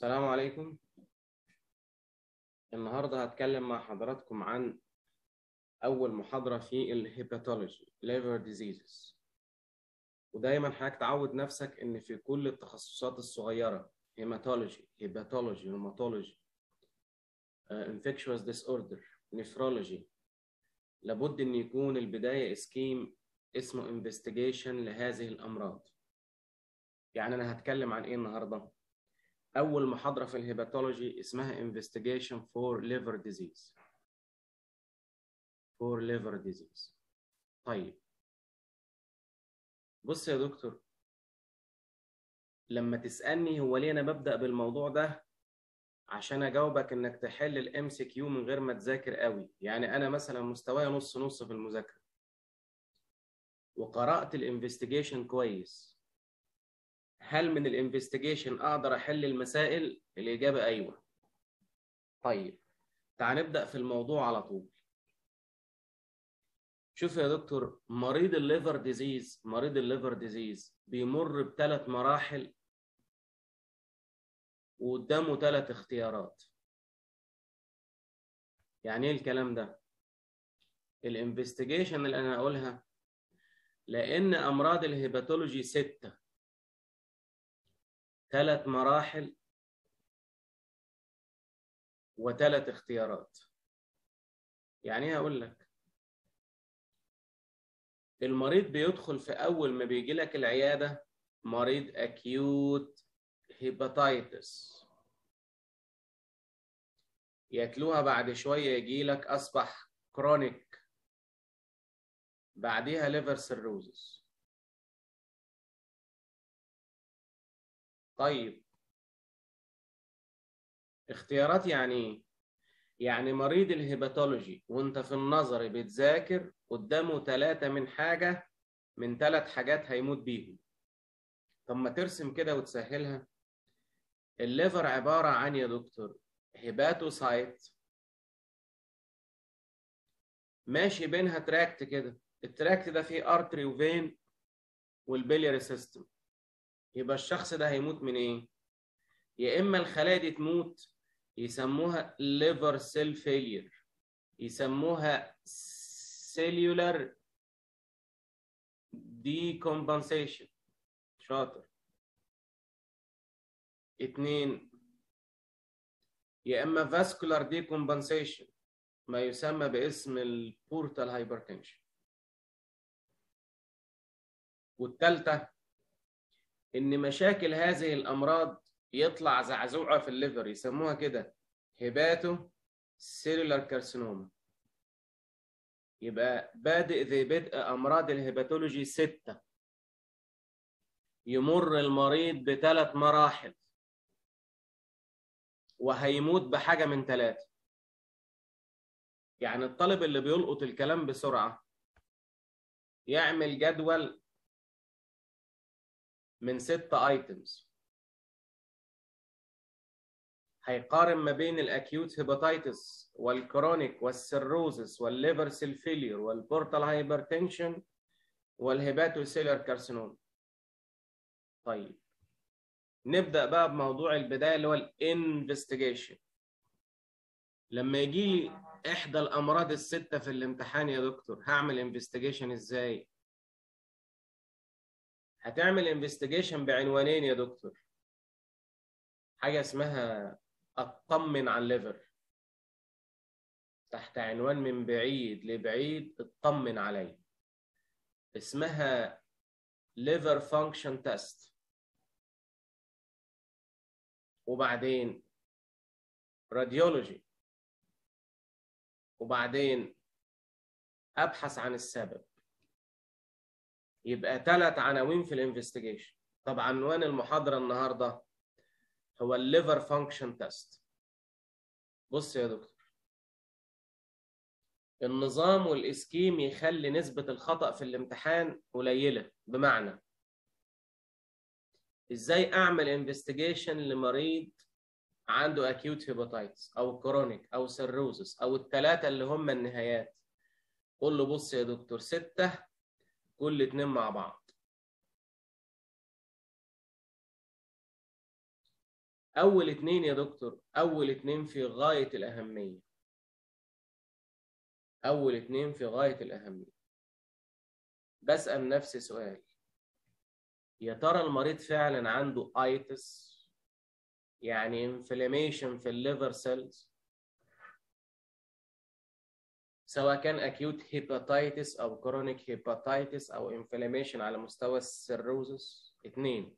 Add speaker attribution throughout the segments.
Speaker 1: السلام عليكم النهارده هتكلم مع حضراتكم عن أول محاضرة في الهيباتولوجي liver diseases ودايما حضرتك تعود نفسك إن في كل التخصصات الصغيرة هيماتولوجي هيباتولوجي روماتولوجي infectious disorder nephrology لابد إن يكون البداية اسكيم اسمه investigation لهذه الأمراض يعني أنا هتكلم عن إيه النهارده؟ أول محاضرة في الهيباتولوجي اسمها investigation for liver disease for liver disease طيب بص يا دكتور لما تسألني هو ليه أنا ببدأ بالموضوع ده عشان أجاوبك إنك تحل الام سي كيو من غير ما تذاكر قوي يعني أنا مثلا مستواي نص نص في المذاكرة وقرأت الانفستيجيشن كويس هل من الانفستيجيشن اقدر احل المسائل الاجابه ايوه طيب تعال نبدا في الموضوع على طول شوف يا دكتور مريض الليفر ديزيز مريض الليفر ديزيز بيمر بثلاث مراحل وقدامه ثلاث اختيارات يعني ايه الكلام ده الانفستيجيشن اللي انا هقولها لان امراض الهيباتولوجي سته ثلاث مراحل وثلاث اختيارات يعني ايه هقول لك المريض بيدخل في اول ما بيجي لك العياده مريض اكيوت هيباتايتس يتلوها بعد شويه يجي لك اصبح كرونيك بعديها ليفر سيروزس طيب اختيارات يعني ايه؟ يعني مريض الهيباتولوجي وانت في النظري بتذاكر قدامه ثلاثة من حاجة من ثلاث حاجات هيموت بيهم طب ما ترسم كده وتسهلها الليفر عبارة عن يا دكتور هيباتوسايت ماشي بينها تراكت كده التراكت ده فيه ارتري وفين والبلياري سيستم يبقى الشخص ده هيموت من ايه؟ يا اما الخلايا دي تموت يسموها liver cell failure يسموها cellular decompensation شاطر اتنين يا اما vascular decompensation ما يسمى باسم البورتال هايبرتنشن والثالثه ان مشاكل هذه الامراض يطلع زعزوعه في الليفر يسموها كده هيباتو سيلولار كارسينوما يبقى بادئ ذي بدء امراض الهيباتولوجي سته يمر المريض بثلاث مراحل وهيموت بحاجه من ثلاثه يعني الطالب اللي بيلقط الكلام بسرعه يعمل جدول من ستة ايتمز هيقارن ما بين الاكيوت هيباتيتس والكرونيك والسيروزس والليفر سيل فيلير والبورتال هايبرتنشن والهيباتوسيلر كارسينوم طيب نبدا بقى بموضوع البدايه اللي هو الانفستيجيشن لما يجي لي احدى الامراض السته في الامتحان يا دكتور هعمل انفستيجيشن ازاي هتعمل انفستيجيشن بعنوانين يا دكتور حاجه اسمها اطمن على الليفر تحت عنوان من بعيد لبعيد اطمن عليه اسمها liver function test وبعدين راديولوجي وبعدين ابحث عن السبب يبقى ثلاث عناوين في الانفستيجيشن طب عنوان المحاضره النهارده هو الليفر فانكشن تيست بص يا دكتور النظام والاسكيم يخلي نسبة الخطأ في الامتحان قليلة بمعنى ازاي اعمل انفستيجيشن لمريض عنده اكيوت هيباتايتس او كرونيك او سيروزس او الثلاثة اللي هم النهايات قول له بص يا دكتور ستة كل اتنين مع بعض اول اتنين يا دكتور اول اتنين في غايه الاهميه اول اتنين في غايه الاهميه بسال نفسي سؤال يا ترى المريض فعلا عنده ايتس يعني انفلاميشن في الليفر سيلز سواء كان اكيوت هيباتيتس او كرونيك هيباتيتس او انفلاميشن على مستوى السيروزس اتنين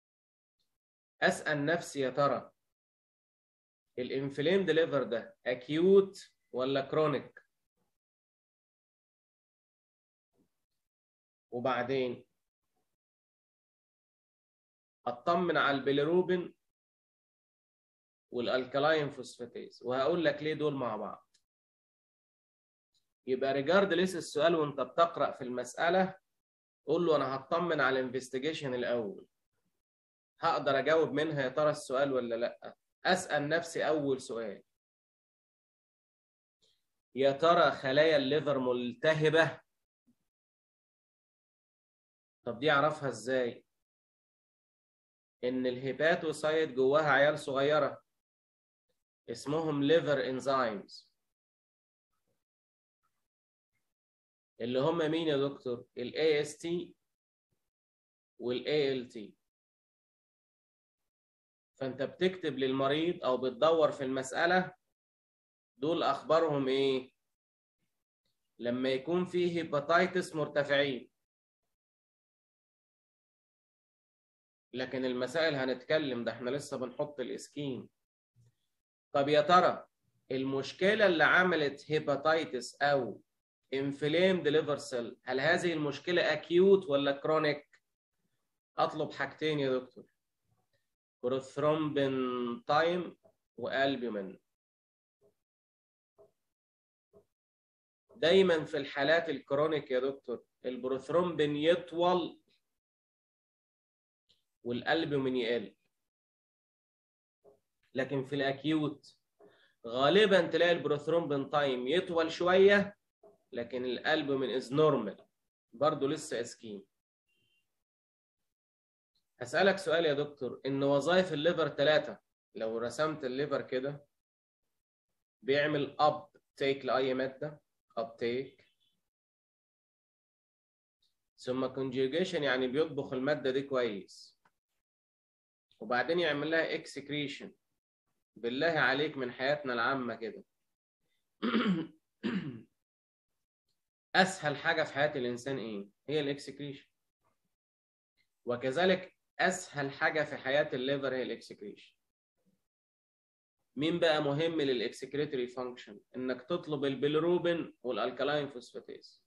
Speaker 1: اسال نفسي يا ترى الانفلامد ليفر ده اكيوت ولا كرونيك وبعدين اطمن على البيليروبين والالكلاين فوسفاتيز وهقول لك ليه دول مع بعض يبقى ريجاردلس السؤال وانت بتقرا في المساله قول له انا هطمن على الانفستيجيشن الاول هقدر اجاوب منها يا ترى السؤال ولا لا اسال نفسي اول سؤال يا ترى خلايا الليفر ملتهبه طب دي اعرفها ازاي ان الهيباتوسايت جواها عيال صغيره اسمهم ليفر انزيمز اللي هم مين يا دكتور ال AST وال ALT فانت بتكتب للمريض او بتدور في المسألة دول اخبارهم ايه لما يكون فيه هيباتيتس مرتفعين لكن المسائل هنتكلم ده احنا لسه بنحط الاسكيم طب يا ترى المشكلة اللي عملت هيباتيتس او inflamed liver cell هل هذه المشكلة acute ولا chronic؟ أطلب حاجتين يا دكتور بروثرومبين تايم والبومين دايما في الحالات الكرونيك يا دكتور البروثرومبين يطول والالبومين يقل لكن في الاكيوت غالبا تلاقي البروثرومبين تايم يطول شويه لكن الالبومين از نورمال برضه لسه اسكيم هسألك سؤال يا دكتور إن وظائف الليفر ثلاثة لو رسمت الليفر كده بيعمل أب تيك لأي مادة أب تيك ثم conjugation يعني بيطبخ المادة دي كويس وبعدين يعمل لها اكسكريشن بالله عليك من حياتنا العامة كده أسهل حاجة في حياة الإنسان إيه؟ هي الاكسكريشن وكذلك اسهل حاجه في حياه الليفر هي الاكسكريشن مين بقى مهم للاكسكريتوري فانكشن انك تطلب البيلروبين والالكالاين فوسفاتيز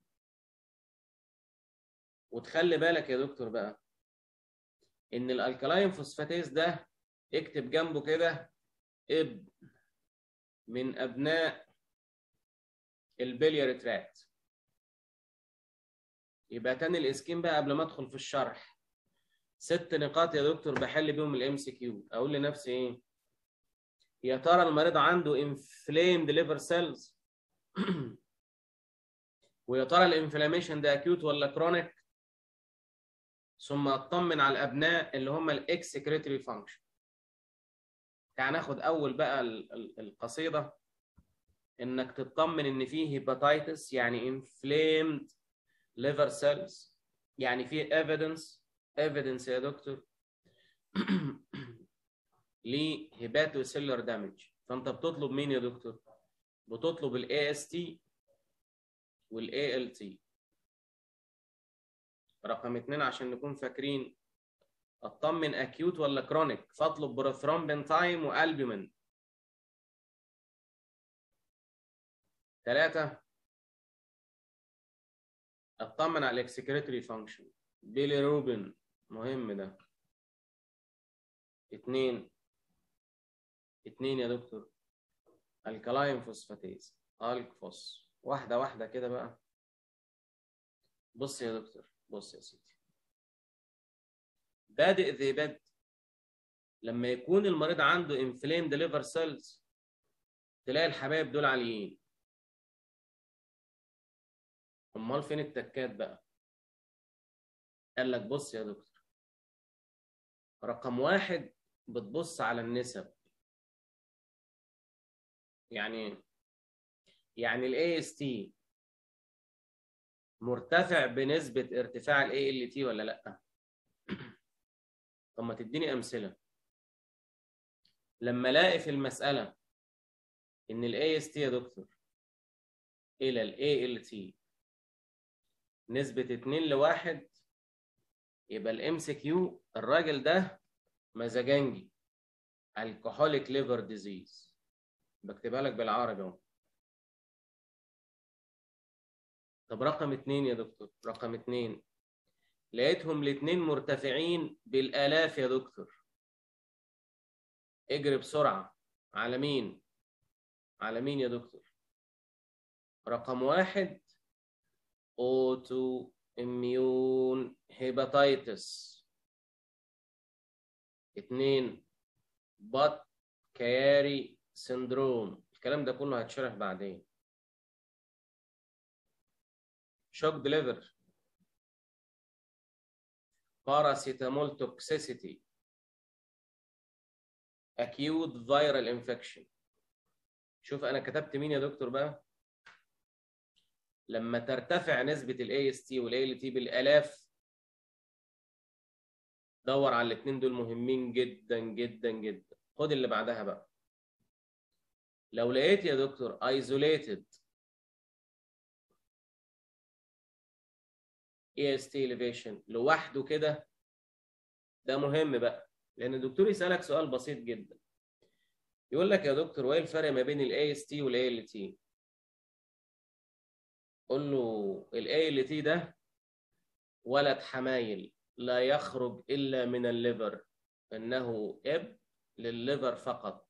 Speaker 1: وتخلي بالك يا دكتور بقى ان الالكالاين فوسفاتيز ده اكتب جنبه كده ابن من ابناء البلياري تراكت يبقى تاني الاسكيم بقى قبل ما ادخل في الشرح ست نقاط يا دكتور بحل بيهم الام سي كيو اقول لنفسي ايه يا ترى المريض عنده انفليمد ليفر سيلز ويا ترى الانفلاميشن ده اكيوت ولا كرونيك ثم اطمن على الابناء اللي هم الاكسكريتوري فانكشن يعني ناخد اول بقى القصيده انك تطمن ان فيه هيباتيتس يعني انفليمد liver cells يعني في evidence evidence يا دكتور لهيباتوسيلر دامج فانت بتطلب مين يا دكتور بتطلب ال AST وال ALT رقم اتنين عشان نكون فاكرين اطمن اكيوت ولا كرونيك فاطلب بروثرومبين تايم والبومين ثلاثة اطمن على الاكسكريتوري فانكشن بيلي روبن مهم ده اتنين اتنين يا دكتور الكلاين فوسفاتيز الكفوس واحدة واحدة كده بقى بص يا دكتور بص يا سيدي بادئ ذي بد لما يكون المريض عنده انفليمد ليفر سيلز تلاقي الحبايب دول عاليين امال فين التكات بقى قال لك بص يا دكتور رقم واحد بتبص على النسب يعني يعني الاي اس تي مرتفع بنسبة ارتفاع الاي ال تي ولا لا طب ما تديني امثلة لما الاقي في المسألة ان الاي اس تي يا دكتور الى الاي ال تي نسبة 2 لواحد يبقى الام سي كيو الراجل ده مزاجنجي الكحوليك ليفر ديزيز بكتبها لك بالعربي اهو طب رقم اتنين يا دكتور رقم اتنين لقيتهم الاتنين مرتفعين بالالاف يا دكتور اجري بسرعة على مين على مين يا دكتور رقم واحد اوتو اميون هيباتيتس اتنين بط كياري سندروم الكلام ده كله هتشرح بعدين شوك ديليفر باراسيتامول توكسيسيتي acute viral infection شوف انا كتبت مين يا دكتور بقى لما ترتفع نسبة ال AST وال ALT بالالاف دور على الاثنين دول مهمين جدا جدا جدا خد اللي بعدها بقى لو لقيت يا دكتور isolated AST elevation لوحده كده ده مهم بقى لان الدكتور يسالك سؤال بسيط جدا يقول لك يا دكتور وايه الفرق ما بين الاي اس تي والاي ال تي قول له الاي ال تي ده ولد حمايل لا يخرج الا من الليفر انه اب للليفر فقط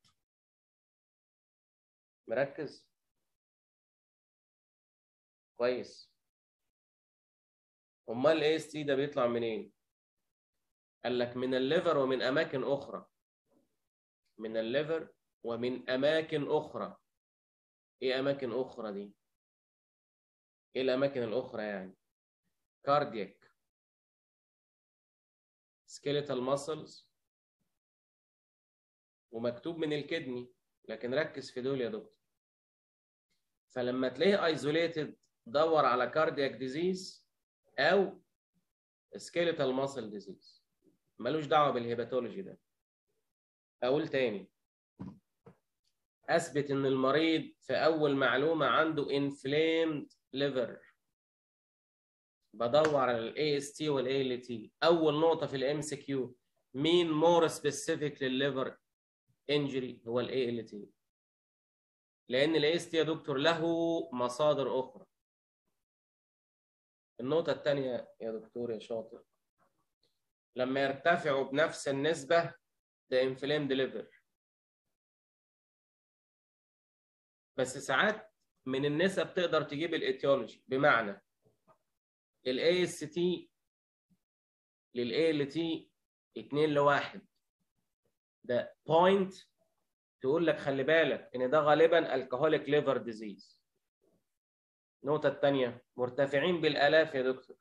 Speaker 1: مركز كويس امال الاي اس تي ده بيطلع منين قال لك من الليفر ومن اماكن اخرى من الليفر ومن اماكن اخرى ايه اماكن اخرى دي ايه الاماكن الاخرى يعني كاردياك سكيليتال ماسلز ومكتوب من الكدني لكن ركز في دول يا دكتور فلما تلاقيه ايزوليتد دور على كاردياك ديزيز او سكيليتال ماسل ديزيز ملوش دعوه بالهيباتولوجي ده اقول تاني اثبت ان المريض في اول معلومه عنده inflamed liver بدور على الاي اس تي والاي ال تي اول نقطه في الام سي كيو مين مور سبيسيفيك للليفر انجري هو الاي ال تي لان الاي اس تي يا دكتور له مصادر اخرى النقطه الثانيه يا دكتور يا شاطر لما يرتفعوا بنفس النسبه ده inflamed liver بس ساعات من النسب تقدر تجيب الايتيولوجي بمعنى الاي اس تي للاي ال تي 2 لواحد ده بوينت تقول لك خلي بالك ان ده غالبا الكهوليك ليفر ديزيز النقطة الثانية مرتفعين بالآلاف يا دكتور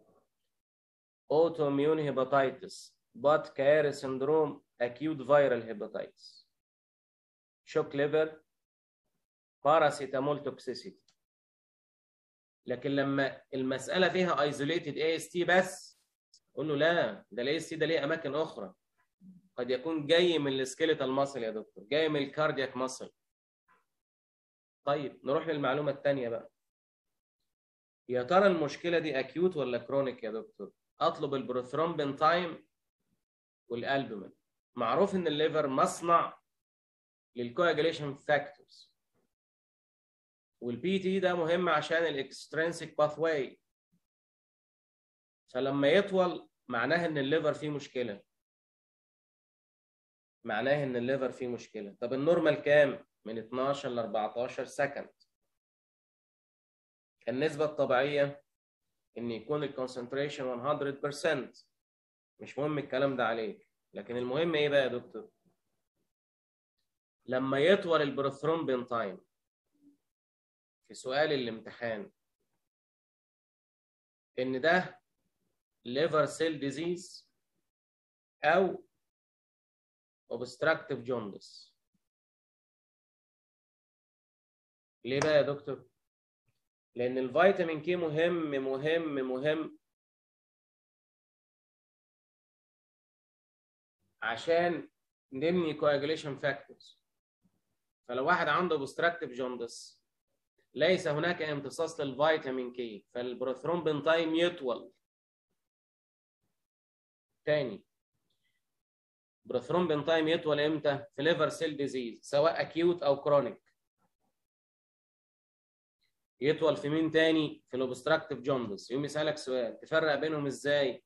Speaker 1: اوتو اميون هيباتيتس بات كاري سندروم acute viral hepatitis shock liver باراسيتامول توكسيسيتي لكن لما المساله فيها ايزوليتد اي اس تي بس قول له لا ده الاي اس تي ده ليه اماكن اخرى قد يكون جاي من السكيليتال ماسل يا دكتور جاي من الكاردياك ماسل طيب نروح للمعلومه الثانيه بقى يا ترى المشكله دي اكيوت ولا كرونيك يا دكتور اطلب البروثرومبين تايم والالبومين معروف ان الليفر مصنع للكواجوليشن فاكتورز والبي تي ده مهم عشان الاكسترنسيك باث واي فلما يطول معناه ان الليفر فيه مشكله معناه ان الليفر فيه مشكله طب النورمال كام من 12 ل 14 سكند النسبه الطبيعيه ان يكون الكونسنتريشن 100% مش مهم الكلام ده عليك لكن المهم ايه بقى يا دكتور لما يطول البروثرومبين تايم في سؤال الامتحان ان ده ليفر سيل ديزيز او obstructive jaundice ليه بقى يا دكتور لان الفيتامين كي مهم مهم مهم عشان نبني coagulation factors فلو واحد عنده obstructive jaundice ليس هناك امتصاص للفيتامين كي فالبروثرومبين تايم يطول تاني بروثرومبين تايم يطول امتى في ليفر سيل ديزيز سواء اكيوت او كرونيك يطول في مين تاني في الاوبستراكتيف جوندس يقوم يسالك سؤال تفرق بينهم ازاي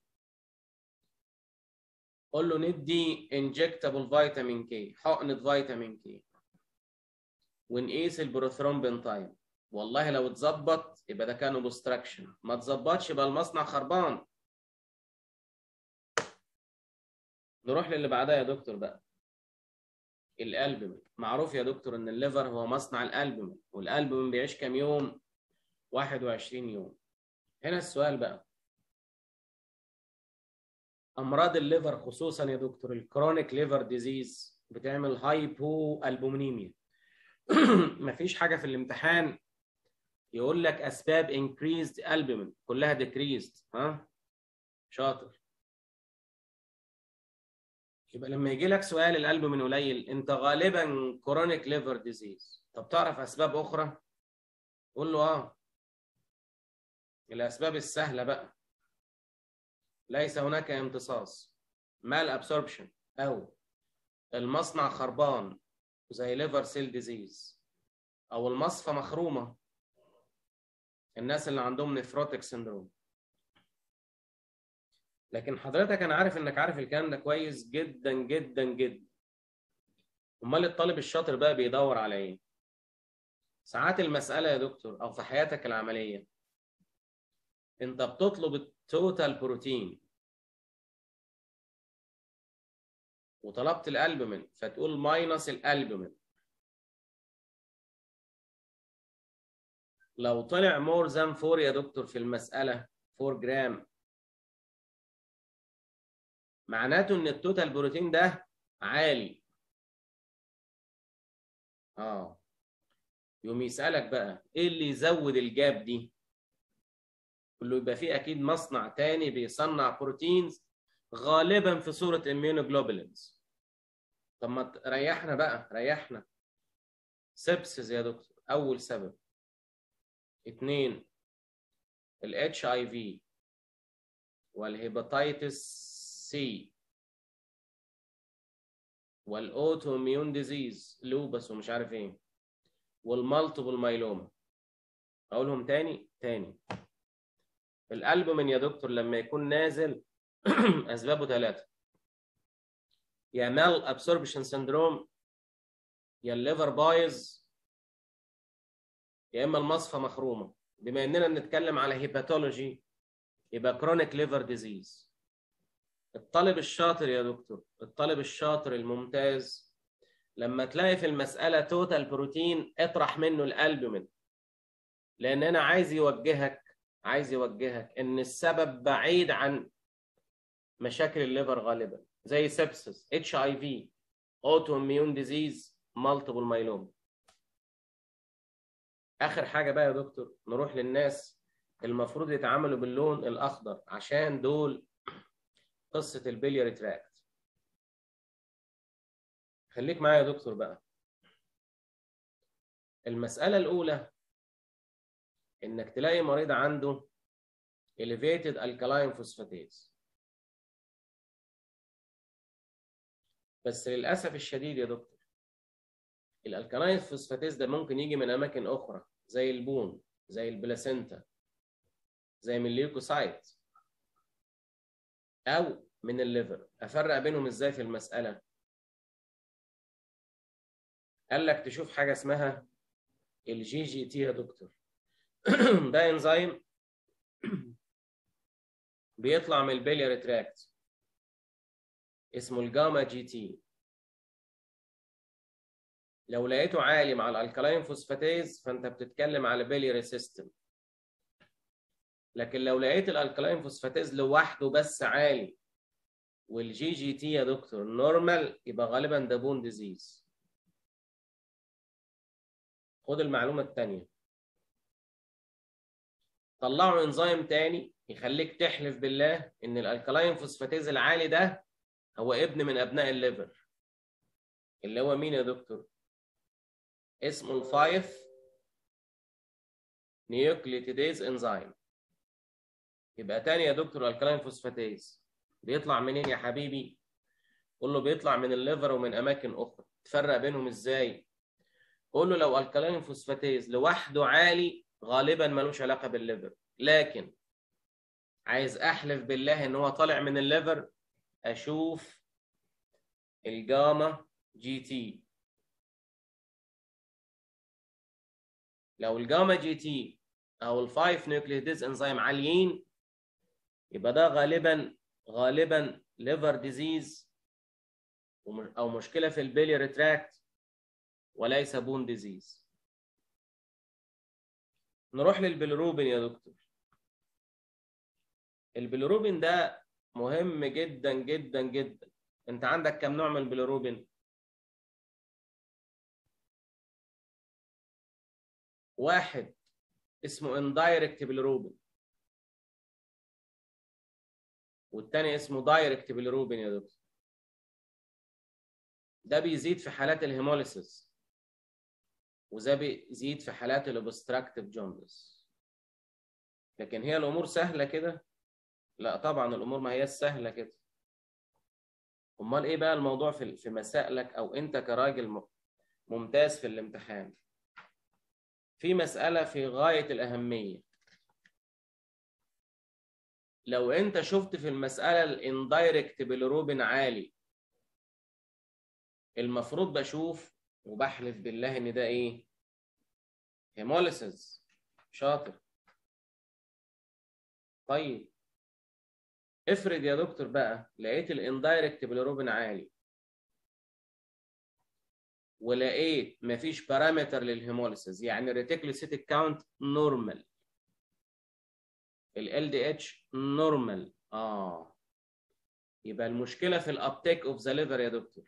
Speaker 1: قول له ندي انجكتابل فيتامين كي حقنه فيتامين كي ونقيس البروثرومبين تايم والله لو اتظبط يبقى ده كان اوبستراكشن ما اتظبطش يبقى المصنع خربان نروح للي بعدها يا دكتور بقى الالبومين معروف يا دكتور ان الليفر هو مصنع الالبومين والالبومين بيعيش كام يوم 21 يوم هنا السؤال بقى امراض الليفر خصوصا يا دكتور الكرونيك ليفر ديزيز بتعمل هايبو البومينيميا مفيش حاجه في الامتحان يقول لك اسباب increased albumin كلها decreased ها شاطر يبقى لما يجي لك سؤال الالبومين قليل انت غالبا كرونيك ليفر ديزيز طب تعرف اسباب اخرى قول له اه الاسباب السهله بقى ليس هناك امتصاص مال ابسوربشن او المصنع خربان زي ليفر سيل ديزيز او المصفى مخرومه الناس اللي عندهم نفروتك سندروم لكن حضرتك انا عارف انك عارف الكلام ده كويس جدا جدا جدا امال الطالب الشاطر بقى بيدور على ايه ساعات المساله يا دكتور او في حياتك العمليه انت بتطلب التوتال بروتين وطلبت الالبومين فتقول ماينس الالبومين لو طلع مور ذان 4 يا دكتور في المساله 4 جرام معناته ان التوتال بروتين ده عالي اه يقوم يسالك بقى ايه اللي يزود الجاب دي قول له يبقى في اكيد مصنع تاني بيصنع بروتينز غالبا في صوره immunoglobulins طب ما ريحنا بقى ريحنا سبسز يا دكتور اول سبب اثنين الاتش اي في والهيباتيتس سي والاوتو اميون ديزيز لوبس ومش عارف ايه والمالتيبل مايلوما اقولهم تاني تاني الالبومين يا دكتور لما يكون نازل اسبابه ثلاثه يا مال ابسوربشن سندروم يا الليفر بايظ يا اما المصفى مخرومه بما اننا بنتكلم على هيباتولوجي يبقى كرونيك ليفر ديزيز الطالب الشاطر يا دكتور الطالب الشاطر الممتاز لما تلاقي في المسألة توتال بروتين اطرح منه الألبومين لأن أنا عايز يوجهك عايز يوجهك إن السبب بعيد عن مشاكل الليفر غالبا زي سبسس اتش اي في اوتو اميون ديزيز مالتيبل مايلوم اخر حاجه بقى يا دكتور نروح للناس المفروض يتعاملوا باللون الاخضر عشان دول قصه البلياري تراكت خليك معايا يا دكتور بقى المساله الاولى انك تلاقي مريض عنده elevated alkaline phosphatase بس للاسف الشديد يا دكتور الالكالاين فوسفاتيز ده ممكن يجي من اماكن اخرى زي البون زي البلاسينتا زي من الليوكوسايت او من الليفر افرق بينهم ازاي في المساله قال لك تشوف حاجه اسمها الجي جي تي يا دكتور ده انزيم بيطلع من البيلياري تراكت اسمه الجاما جي تي لو لقيته عالي مع الالكالاين فوسفاتيز فانت بتتكلم على بيلياري سيستم لكن لو لقيت الالكالاين فوسفاتيز لوحده بس عالي والجي جي تي يا دكتور نورمال يبقى غالبا ده بون ديزيز خد المعلومه الثانيه طلعوا انزيم تاني يخليك تحلف بالله ان الالكلاين فوسفاتيز العالي ده هو ابن من ابناء الليفر اللي هو مين يا دكتور اسمه الفايف نيوكليتيديز انزيم يبقى تاني يا دكتور الكلاين فوسفاتيز بيطلع منين يا حبيبي قول له بيطلع من الليفر ومن اماكن اخرى تفرق بينهم ازاي قول له لو الكلاين فوسفاتيز لوحده عالي غالبا ملوش علاقه بالليفر لكن عايز احلف بالله ان هو طالع من الليفر اشوف الجاما جي تي لو الجاما جي تي او الفايف نيوكليوتيدز انزيم عاليين يبقى ده غالبا غالبا ليفر ديزيز او مشكله في البيلي تراكت وليس بون ديزيز نروح للبيلروبين يا دكتور البيلروبين ده مهم جدا جدا جدا انت عندك كم نوع من البيلروبين واحد اسمه اندايركت بيلروبين والتاني اسمه دايركت بيلروبين يا دكتور ده بيزيد في حالات الهيموليسيس وده بيزيد في حالات الاوبستراكتيف جوندس لكن هي الامور سهله كده لا طبعا الامور ما هي سهله كده امال ايه بقى الموضوع في في مسائلك او انت كراجل ممتاز في الامتحان في مساله في غايه الاهميه لو انت شفت في المساله الاندايركت بالروبين عالي المفروض بشوف وبحلف بالله ان ده ايه هيموليسيس شاطر طيب افرض يا دكتور بقى لقيت الاندايركت بالروبين عالي ولقيت مفيش بارامتر للهيموليسيس يعني الريتيكولوسيتيك كاونت نورمال ال دي اتش نورمال اه يبقى المشكله في الابتيك اوف ذا ليفر يا دكتور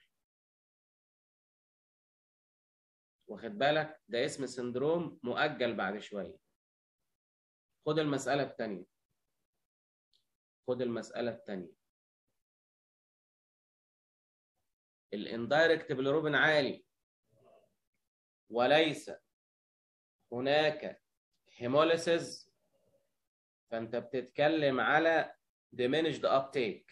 Speaker 1: واخد بالك ده اسم سندروم مؤجل بعد شويه خد المساله الثانيه خد المساله الثانيه الاندايركت بالروبين عالي وليس هناك هيموليسيس فانت بتتكلم على diminished uptake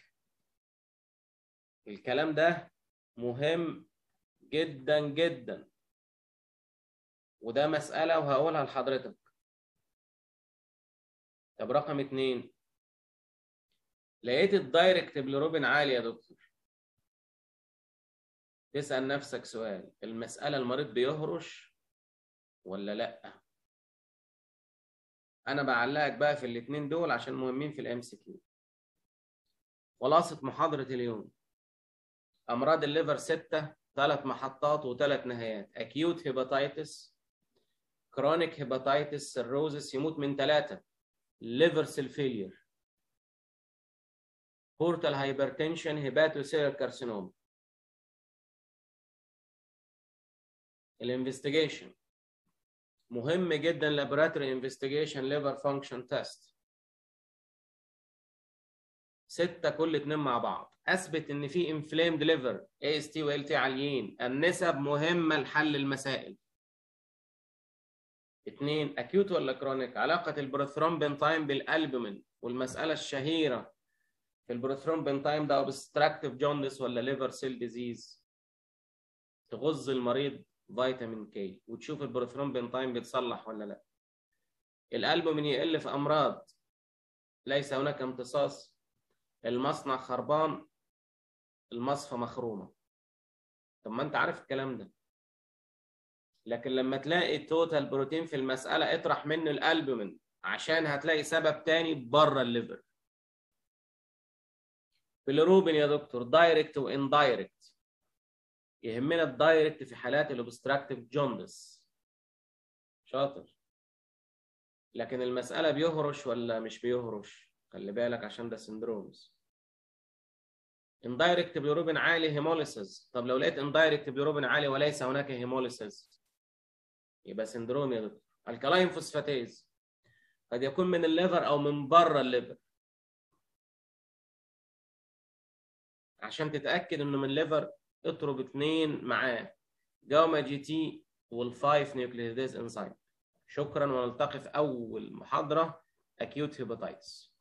Speaker 1: الكلام ده مهم جدا جدا وده مسألة وهقولها لحضرتك طب رقم اتنين لقيت الدايركت بلوروبين عالي يا دكتور تسأل نفسك سؤال المسألة المريض بيهرش ولا لأ أنا بعلقك بقى في الاتنين دول عشان مهمين في الام سي كيو خلاصة محاضرة اليوم أمراض الليفر ستة ثلاث محطات وثلاث نهايات أكيوت هيباتيتس كرونيك هيباتيتس سيروزس يموت من ثلاثة ليفر سيل فيلير بورتال هايبرتنشن هيباتوسيلر كارسينوما الانفستيجيشن مهم جدا لابوراتوري انفستيجيشن ليفر فانكشن تيست ستة كل اتنين مع بعض اثبت ان في انفليمد ليفر اي اس تي وال تي عاليين النسب مهمة لحل المسائل اتنين اكيوت ولا كرونيك علاقة البروثرومبين تايم بالالبومين والمسألة الشهيرة في البروثرومبين تايم ده اوبستراكتيف جوندس ولا ليفر سيل ديزيز تغز المريض فيتامين كي وتشوف البروثرومبين تايم بيتصلح ولا لا الالبومين يقل في امراض ليس هناك امتصاص المصنع خربان المصفى مخرومه طب ما انت عارف الكلام ده لكن لما تلاقي التوتال بروتين في المساله اطرح منه الالبومين عشان هتلاقي سبب تاني بره الليفر بالروبين يا دكتور دايركت واندايركت يهمنا الدايركت في حالات الاوبستراكتيف جوندس شاطر لكن المسألة بيهرش ولا مش بيهرش خلي بالك عشان ده سندرومز اندايركت بيروبين عالي هيموليسيس طب لو لقيت اندايركت بيروبين عالي وليس هناك هيموليسيس يبقى سندروم يا دكتور الكلاين فوسفاتيز قد يكون من الليفر او من بره الليفر عشان تتاكد انه من الليفر اضرب اثنين معاه جاما جي تي والفايف نيوكليديز انزيم شكرا ونلتقي في اول محاضره اكيوت هيباتايتس